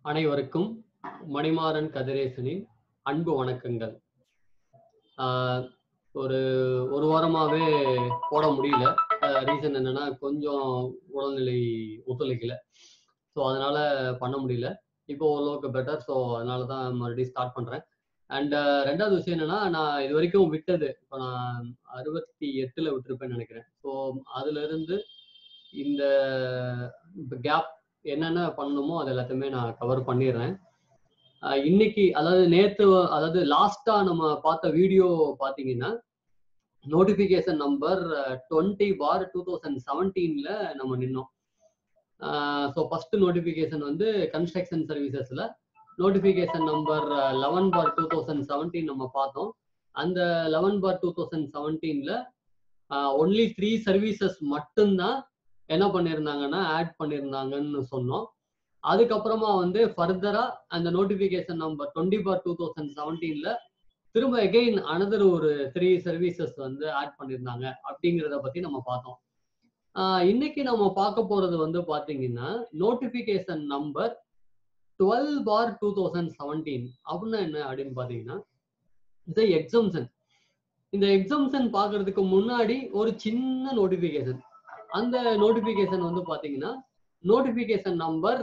அனைவருக்கும் மணிமாறன் கதிரேசனின் அன்பு வணக்கங்கள் ஆஹ் ஒரு ஒரு வாரமாவே போட முடியல ரீசன் என்னன்னா கொஞ்சம் உடல்நிலை ஒத்துழைக்கல ஸோ அதனால பண்ண முடியல இப்போ ஓரளவுக்கு பெட்டர் ஸோ அதனால தான் மறுபடியும் ஸ்டார்ட் பண்றேன் அண்ட் ரெண்டாவது விஷயம் என்னன்னா நான் இது வரைக்கும் விட்டது இப்போ நான் அறுபத்தி எட்டுல விட்டுருப்பேன்னு நினைக்கிறேன் ஸோ அதுல இருந்து இந்த கேப் என்னென்ன பண்ணணுமோ அது எல்லாத்தையுமே நான் கவர் பண்ணிடுறேன் ஆஹ் இன்னைக்கு அதாவது நேத்து அதாவது லாஸ்டா நம்ம பார்த்த வீடியோ பாத்தீங்கன்னா notification number twenty four two thousand செவன்டீன்ல நம்ம நின்னோம் ஸோ ஃபர்ஸ்ட் நோட்டிபிகேஷன் வந்து கன்ஸ்ட்ரக்ஷன் சர்வீசஸ்ல notification number eleven four two thousand seventeen நம்ம பார்த்தோம் அந்த லெவன் பார் டூ தௌசண்ட் செவன்டீன்ல ஒன்லி த்ரீ சர்வீசஸ் மட்டும்தான் என்ன பண்ணியிருந்தாங்கன்னா ஆட் பண்ணியிருந்தாங்கன்னு சொன்னோம் அதுக்கப்புறமா வந்து ஃபர்தரா அந்த notification number twenty four two thousand செவன்டீன்ல திரும்ப எகெயின் அனதர் ஒரு த்ரீ சர்வீசஸ் வந்து ஆட் பண்ணியிருந்தாங்க அப்படிங்கிறத பத்தி நம்ம பார்த்தோம் இன்னைக்கு நம்ம பார்க்க போறது வந்து பாத்தீங்கன்னா நோட்டிபிகேஷன் நம்பர் டுவெல் பார் டூ தௌசண்ட் செவன்டீன் அப்படின்னா என்ன அப்படின்னு பாத்தீங்கன்னா இது எக்ஸம்ஷன் இந்த எக்ஸம்ஷன் பாக்குறதுக்கு முன்னாடி ஒரு சின்ன நோட்டிபிகேஷன் அந்த நோட்டிபிகேஷன் வந்து பாத்தீங்கன்னா நோட்டிபிகேஷன் நம்பர்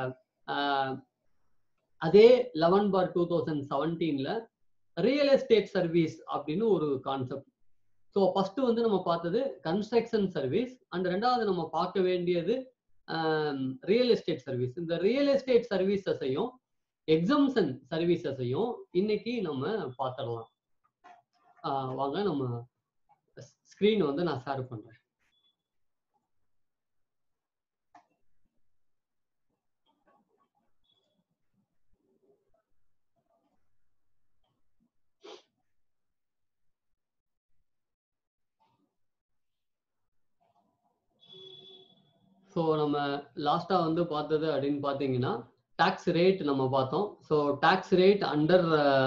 அதே லெவன் பார் டூ தௌசண்ட் செவன்டீன்ல ரியல் எஸ்டேட் சர்வீஸ் அப்படின்னு ஒரு கான்செப்ட் ஸோ ஃபர்ஸ்ட் வந்து நம்ம பார்த்தது கன்ஸ்ட்ரக்ஷன் சர்வீஸ் அண்ட் ரெண்டாவது நம்ம பார்க்க வேண்டியது ரியல் எஸ்டேட் சர்வீஸ் இந்த ரியல் எஸ்டேட் சர்வீசஸையும் எக்ஸம்ஷன் சர்வீசஸையும் இன்னைக்கு நம்ம பார்த்துடலாம் வாங்க நம்ம ஸ்க்ரீன் வந்து நான் ஷேர் பண்றேன் ஸோ நம்ம லாஸ்டா வந்து பார்த்தது அப்படின்னு பார்த்தீங்கன்னா டாக்ஸ் ரேட் நம்ம பார்த்தோம் so tax rate under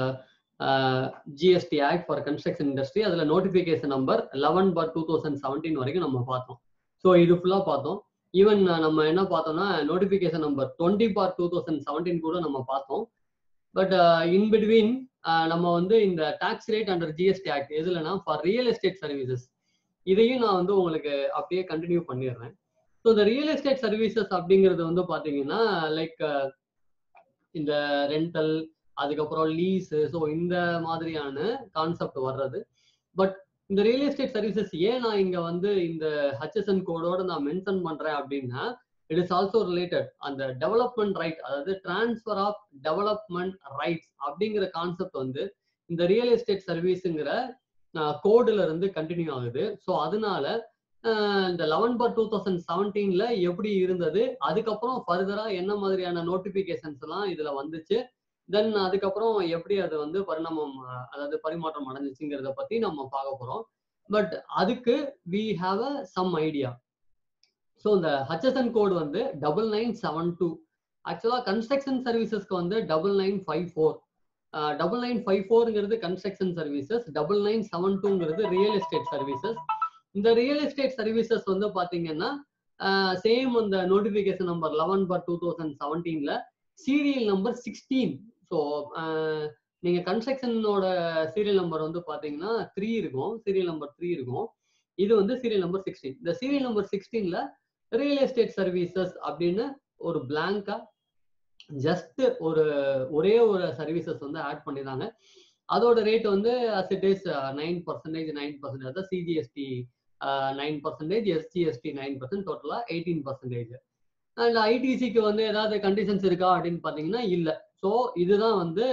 GST act for construction industry அதில் notification number eleven four two thousand seventeen வரைக்கும் நம்ம பார்த்தோம் ஸோ இது ஃபுல்லாக பார்த்தோம் ஈவன் நம்ம என்ன பார்த்தோம்னா notification number twenty four two thousand seventeen கூட நம்ம பார்த்தோம் பட் இன் பிட்வீன் நம்ம வந்து இந்த tax rate under GST act எதுலனா ஃபார் ரியல் எஸ்டேட் சர்வீசஸ் இதையும் நான் வந்து உங்களுக்கு அப்படியே கண்டினியூ பண்ணிடுறேன் ஸோ இந்த ரியல் எஸ்டேட் சர்வீசஸ் அப்படிங்கிறது வந்து பார்த்தீங்கன்னா லைக் இந்த ரெண்டல் அதுக்கப்புறம் லீஸு ஸோ இந்த மாதிரியான கான்செப்ட் வர்றது பட் இந்த ரியல் எஸ்டேட் சர்வீசஸ் ஏன் நான் இங்க வந்து இந்த ஹச்எஸ்என் கோடோட நான் மென்ஷன் பண்றேன் அப்படின்னா இட் இஸ் ஆல்சோ ரிலேட்டட் அந்த டெவலப்மெண்ட் ரைட் அதாவது டிரான்ஸ்ஃபர் ஆஃப் டெவலப்மெண்ட் ரைட்ஸ் அப்படிங்கிற கான்செப்ட் வந்து இந்த ரியல் எஸ்டேட் சர்வீஸுங்கிற கோடுல இருந்து கண்டினியூ ஆகுது ஸோ அதனால இந்த லெவன் பார் டூ தௌசண்ட் செவன்டீன்ல எப்படி இருந்தது அதுக்கப்புறம் ஃபர்தரா என்ன மாதிரியான நோட்டிபிகேஷன்ஸ் எல்லாம் இதுல வந்துச்சு தென் அதுக்கப்புறம் எப்படி அது வந்து பரிணாமம் அதாவது பரிமாற்றம் அடைஞ்சிச்சுங்கிறத பத்தி நம்ம பார்க்க போறோம் பட் அதுக்கு we have a some idea so இந்த ஹச்எஸ்என் கோட் வந்து double nine seven two actually construction சர்வீசஸ்க்கு வந்து double nine five four double nine five ஃபோருங்கிறது construction services double nine seven டூங்கிறது ரியல் எஸ்டேட் சர்வீசஸ் இந்த ரியல் எஸ்டேட் சர்வீசஸ் வந்து பாத்தீங்கன்னா same அந்த notification number eleven four two thousand செவன்டீன்ல serial number sixteen so நீங்க கன்ஸ்ட்ரக்ஷனோட சீரியல் நம்பர் வந்து பாத்தீங்கன்னா த்ரீ இருக்கும் சீரியல் நம்பர் த்ரீ இருக்கும் இது வந்து சீரியல் நம்பர் சிக்ஸ்டீன் இந்த சீரியல் நம்பர் சிக்ஸ்டீன்ல ரியல் எஸ்டேட் சர்வீசஸ் அப்படின்னு ஒரு பிளாங்கா ஜஸ்ட் ஒரு ஒரே ஒரு சர்வீசஸ் வந்து ஆட் பண்ணிருந்தாங்க அதோட ரேட் வந்து as it is nine percentage nine percentage அதாவது CGST nine percentage SGST nine percent டோட்டலா எயிட்டீன் பர்சன்டேஜ் அண்ட் ஐடிசிக்கு வந்து ஏதாவது கண்டிஷன்ஸ் இருக்கா அப்படின்னு பார்த்தீங்கன்னா இல்லை ஸோ இதுதான் வந்து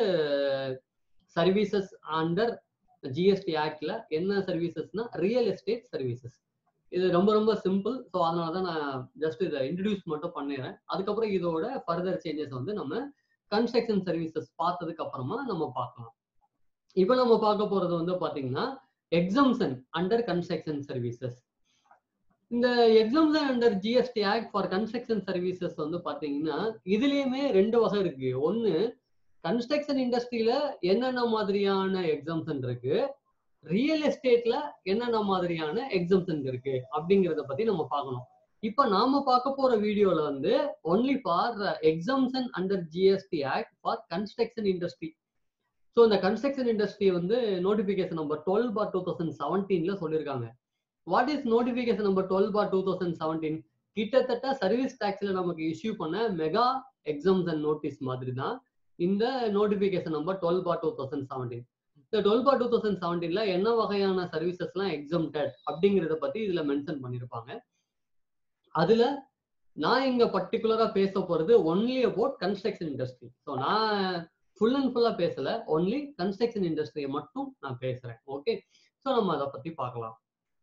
சர்வீசஸ் அண்டர் ஜிஎஸ்டி ஆக்ட்ல என்ன சர்வீசஸ்னா ரியல் எஸ்டேட் சர்வீசஸ் இது ரொம்ப ரொம்ப சிம்பிள் ஸோ அதனால தான் நான் ஜஸ்ட் இதை இன்ட்ரடியூஸ் மட்டும் பண்ணிடுறேன் அதுக்கப்புறம் இதோட ஃபர்தர் சேஞ்சஸ் வந்து நம்ம கன்ஸ்ட்ரக்ஷன் சர்வீசஸ் பார்த்ததுக்கு அப்புறமா நம்ம பார்க்கலாம் இப்போ நம்ம பார்க்க போறது வந்து பாத்தீங்கன்னா எக்ஸம்ஷன் அண்டர் கன்ஸ்ட்ரக்ஷன் சர்வீசஸ் இந்த exemption under GST act for construction services வந்து பாத்தீங்கன்னா இதுலயுமே ரெண்டு வகை இருக்கு ஒன்னு கன்ஸ்ட்ரக்ஷன் இண்டஸ்ட்ரியில என்னென்ன மாதிரியான எக்ஸம்ஷன் இருக்கு ரியல் எஸ்டேட்ல என்னென்ன மாதிரியான எக்ஸம்ஷன் இருக்கு அப்படிங்கிறத பத்தி நம்ம பார்க்கணும் இப்ப நாம பார்க்க போற வீடியோல வந்து only for exemption under GST act for construction industry so இந்த கன்ஸ்ட்ரக்ஷன் இண்டஸ்ட்ரி வந்து நோட்டிபிகேஷன் நம்பர் டுவெல் பார் டூ தௌசண்ட் செவன்டீன்ல சொல்லியிருக்காங்க what is notification number twelve bar two thousand seventeen கிட்டத்தட்ட சர்வீஸ் டாக்ஸ்ல நமக்கு இஷ்யூ பண்ண மெகா எக்ஸாம்ஷன் நோட்டீஸ் மாதிரி தான் இந்த நோட்டிபிகேஷன் நம்பர் டுவெல் பார் டூ தௌசண்ட் செவன்டீன் இந்த டுவெல் பார் டூ தௌசண்ட் செவன்டீன்ல என்ன வகையான சர்வீசஸ்லாம் எக்ஸம்டட் அப்படிங்கிறத பத்தி இதுல மென்ஷன் பண்ணியிருப்பாங்க அதுல நான் இங்க பர்டிகுலரா பேச போறது only about construction industry so நான் ஃபுல் அண்ட் ஃபுல்லா பேசல ஒன்லி கன்ஸ்ட்ரக்ஷன் இண்டஸ்ட்ரியை மட்டும் நான் பேசுறேன் ஓகே ஸோ நம்ம அதை பத்தி பார்க்கலாம்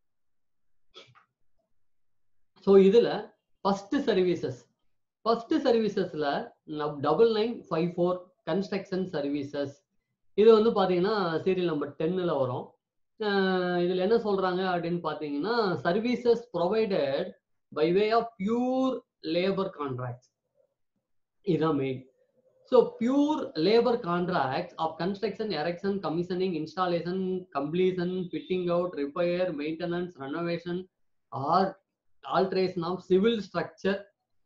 ஸோ இதுல ஃபர்ஸ்ட் சர்வீசஸ் ஃபர்ஸ்ட் சர்வீசஸ்ல double nine five four construction services இது வந்து பாத்தீங்கன்னா சீரியல் நம்பர் டென்னில் வரும் இதுல என்ன சொல்றாங்க அப்படின்னு பாத்தீங்கன்னா services provided by way of pure labour contracts இதுதான் main so pure labour contracts of construction erection commissioning installation completion fitting out repair maintenance renovation or alteration of civil structure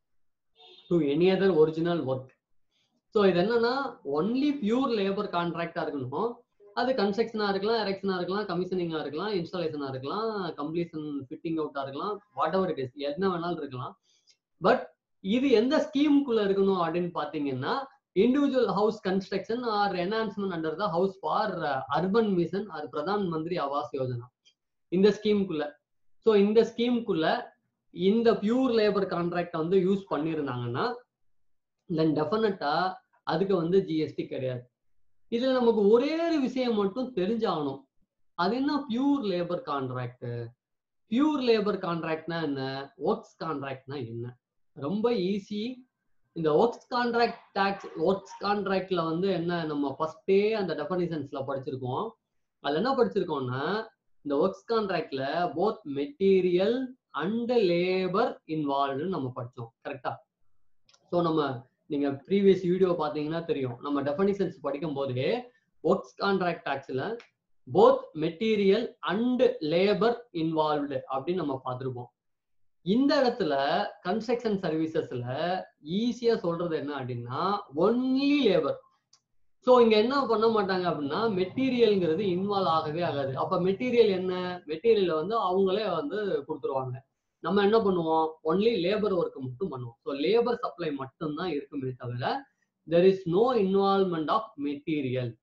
to any other original work so இது என்னன்னா only pure labour கான்ட்ராக்டா இருக்கணும் அது கன்ஸ்ட்ரக்ஷனா இருக்கலாம் எரெக்ஷனா இருக்கலாம் கமிஷனிங்கா இருக்கலாம் இன்ஸ்டாலேஷனா இருக்கலாம் completion fitting அவுட்டா இருக்கலாம் வாட் எவர் இட் இஸ் என்ன வேணாலும் இருக்கலாம் பட் இது எந்த ஸ்கீமுக்குள்ள இருக்கணும் அப்படின்னு பாத்தீங்கன்னா individual house construction or enhancement under the house for urban mission or Pradhan Mantri Awas Yojana இந்த ஸ்கீமுக்குள்ள ஸோ இந்த ஸ்கீமுக்குள்ள இந்த பியூர் லேபர் கான்ட்ராக்ட் வந்து யூஸ் பண்ணியிருந்தாங்கன்னா தென் டெஃபினட்டா அதுக்கு வந்து ஜிஎஸ்டி கிடையாது இதுல நமக்கு ஒரே ஒரு விஷயம் மட்டும் தெரிஞ்சாகணும் அது என்ன pure labour contract pure labour கான்ட்ராக்ட்னா என்ன ஒர்க்ஸ் கான்ட்ராக்ட்னா என்ன ரொம்ப ஈஸி இந்த ஒர்க்ஸ் கான்ட்ராக்ட் டாக்ஸ் ஒர்க்ஸ் கான்ட்ராக்ட்ல வந்து என்ன நம்ம ஃபர்ஸ்டே அந்த டெஃபனிஷன்ஸ்ல படிச்சிருக்கோம் அதுல என்ன படிச்சிருக்கோம்னா இந்த ஒர்க்ஸ் கான்ட்ராக்ட்ல both material and labour involved நம்ம படிச்சோம் கரெக்டா ஸோ நம்ம நீங்க ப்ரீவியஸ் வீடியோ பாத்தீங்கன்னா தெரியும் நம்ம டெஃபனிஷன்ஸ் படிக்கும் போதே ஒர்க்ஸ் கான்ட்ராக்ட் டாக்ஸ்ல both material and labour involved அப்படின்னு நம்ம பார்த்துருப்போம் இந்த இடத்துல கன்ஸ்ட்ரக்ஷன் சர்வீசஸ்ல ஈஸியா சொல்றது என்ன அப்படின்னா ஒன்லி லேபர் ஸோ இங்க என்ன பண்ண மாட்டாங்க அப்படின்னா மெட்டீரியல்ங்கிறது இன்வால்வ் ஆகவே ஆகாது அப்ப மெட்டீரியல் என்ன மெட்டீரியல் வந்து அவங்களே வந்து கொடுத்துருவாங்க நம்ம என்ன பண்ணுவோம் ஒன்லி லேபர் ஒர்க் மட்டும் பண்ணுவோம் ஸோ லேபர் சப்ளை மட்டும்தான் இருக்குமே தவிர there is no involvement of material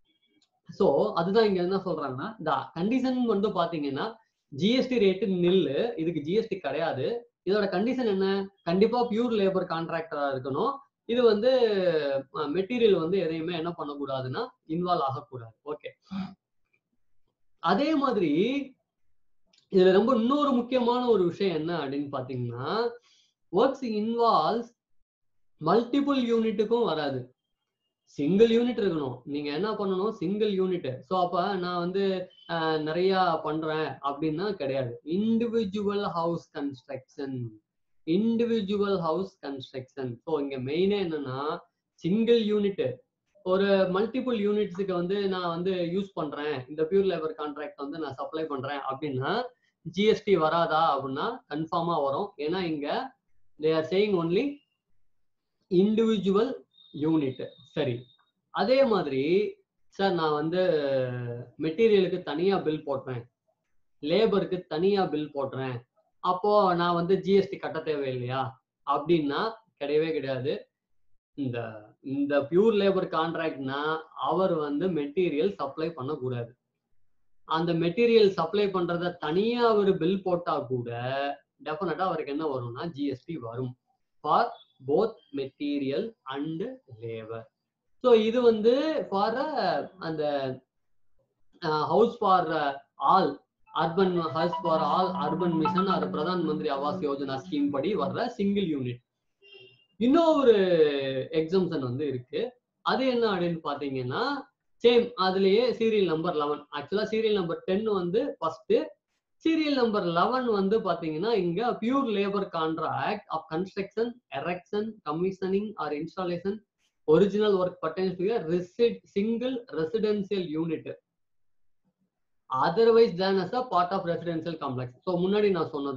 so அதுதான் இங்க என்ன சொல்றாங்கன்னா இந்த கண்டிஷன் வந்து பாத்தீங்கன்னா ஜிஎஸ்டி ரேட்டு நில்லு இதுக்கு ஜிஎஸ்டி கிடையாது இதோட கண்டிஷன் என்ன கண்டிப்பா பியூர் லேபர் கான்ட்ராக்டரா இருக்கணும் இது வந்து மெட்டீரியல் வந்து எதையுமே என்ன பண்ணக்கூடாதுன்னா இன்வால்வ் ஆகக்கூடாது ஓகே அதே மாதிரி இதுல ரொம்ப இன்னொரு முக்கியமான ஒரு விஷயம் என்ன அப்படின்னு பாத்தீங்கன்னா ஒர்க்ஸ் இன்வால்வ்ஸ் மல்டிபிள் யூனிட்டுக்கும் வராது சிங்கிள் யூனிட் இருக்கணும் நீங்க என்ன பண்ணணும் சிங்கிள் யூனிட் ஸோ அப்ப நான் வந்து நிறைய பண்றேன் அப்படின்னா கிடையாது individual house construction individual house construction so இங்க மெயினே என்னன்னா சிங்கிள் யூனிட் ஒரு மல்டிபிள் யூனிட்ஸுக்கு வந்து நான் வந்து யூஸ் பண்றேன் இந்த பியூர் லேபர் கான்ட்ராக்ட் வந்து நான் சப்ளை பண்றேன் அப்படின்னா ஜிஎஸ்டி வராதா அப்படின்னா கன்ஃபார்மா வரும் ஏன்னா இங்க they are saying only individual unit சரி அதே மாதிரி சார் நான் வந்து மெட்டீரியலுக்கு தனியா பில் போடுறேன் லேபருக்கு தனியா பில் போடுறேன் அப்போ நான் வந்து ஜிஎஸ்டி கட்ட தேவையில்லையா அப்படின்னா கிடையவே கிடையாது இந்த இந்த பியூர் லேபர் கான்ட்ராக்ட்னா அவர் வந்து மெட்டீரியல் சப்ளை பண்ணக்கூடாது அந்த மெட்டீரியல் சப்ளை பண்றத தனியா அவர் பில் போட்டா கூட டெஃபினட்டா அவருக்கு என்ன வரும்னா ஜிஎஸ்டி வரும் for both material and labour so இது வந்து ஃபார் அந்த house for all urban house for all urban mission or Pradhan Mantri Awas Yojana scheme படி வர்ற சிங்கிள் யூனிட் இன்னொரு எக்ஸம்ஷன் வந்து இருக்கு அது என்ன அப்படின்னு பாத்தீங்கன்னா சேம் அதுலயே சீரியல் நம்பர் லெவன் ஆக்சுவலா சீரியல் நம்பர் டென் வந்து ஃபர்ஸ்ட் சீரியல் நம்பர் லெவன் வந்து பாத்தீங்கன்னா இங்க pure labour contract of construction erection commissioning or installation original work pertains to resid single residential unit otherwise than as a part of residential complex so முன்னாடி நான் சொன்னதுதான்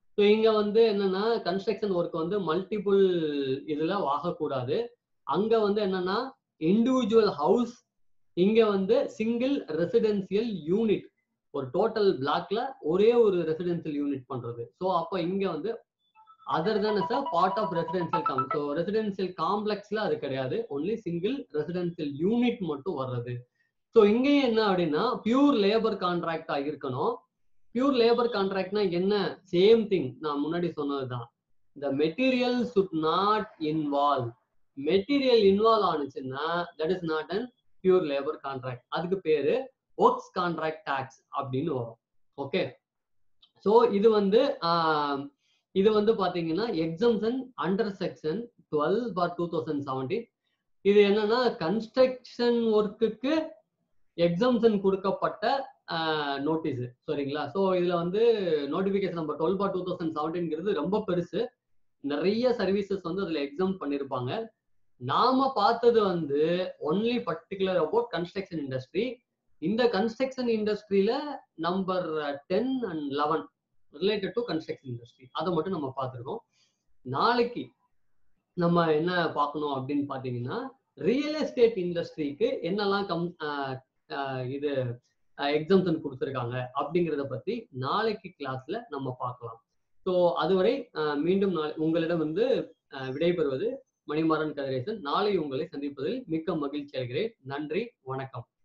so இங்க வந்து என்னன்னா construction work வந்து மல்டிபிள் இதுல ஆகக்கூடாது அங்க வந்து என்னன்னா இண்டிவிஜுவல் ஹவுஸ் இங்க வந்து சிங்கிள் ரெசிடென்சியல் யூனிட் ஒரு டோட்டல் பிளாக்ல ஒரே ஒரு ரெசிடென்சியல் யூனிட் பண்றது ஸோ அப்போ இங்க வந்து other than sir part of residential com so residential காம்ப்ளெக்ஸ்ல அது கிடையாது ஒன்லி சிங்கிள் ரெசிடென்சியல் யூனிட் மட்டும் வர்றது ஸோ இங்கேயும் என்ன அப்படின்னா பியூர் லேபர் கான்ட்ராக்டா இருக்கணும் பியூர் லேபர் கான்ட்ராக்ட்னா என்ன சேம் திங் நான் முன்னாடி சொன்னதுதான் இந்த material should not involve material involve ஆனிச்சுன்னா that is not an pure labour contract அதுக்கு பேரு ஒர்க்ஸ் கான்ட்ராக்ட் டாக்ஸ் அப்படின்னு வரும் ஓகே ஸோ இது வந்து இது வந்து பாத்தீங்கன்னா எக்ஸம்ஷன் அண்டர் செக்ஷன் டுவெல் பார் டூ தௌசண்ட் செவன்டீன் இது என்னன்னா கன்ஸ்ட்ரக்ஷன் ஒர்க்குக்கு எக்ஸம்ஷன் கொடுக்கப்பட்ட நோட்டீஸ் சரிங்களா ஸோ இதுல வந்து நோட்டிபிகேஷன் நம்பர் டுவெல் பார் டூ தௌசண்ட் செவன்டீன்ங்கிறது ரொம்ப பெருசு நிறைய சர்வீசஸ் வந்து அதுல எக்ஸாம் பண்ணிருப்பாங்க நாம பார்த்தது வந்து only particular about construction industry இந்த கன்ஸ்ட்ரக்ஷன் இண்டஸ்ட்ரியில number ten and eleven related to construction industry அதை மட்டும் நம்ம பார்த்துருக்கோம் நாளைக்கு நம்ம என்ன பார்க்கணும் அப்படின்னு பார்த்தீங்கன்னா ரியல் எஸ்டேட் இண்டஸ்ட்ரிக்கு என்னெல்லாம் கம் இது எக்ஸாம்ஷன் கொடுத்துருக்காங்க அப்படிங்கிறத பத்தி நாளைக்கு கிளாஸ்ல நம்ம பார்க்கலாம் ஸோ அதுவரை மீண்டும் நாளை உங்களிடம் வந்து விடைபெறுவது மணிமாறன் கதிரேசன் நாளை உங்களை சந்திப்பதில் மிக்க மகிழ்ச்சி அடைகிறேன் நன்றி வணக்கம்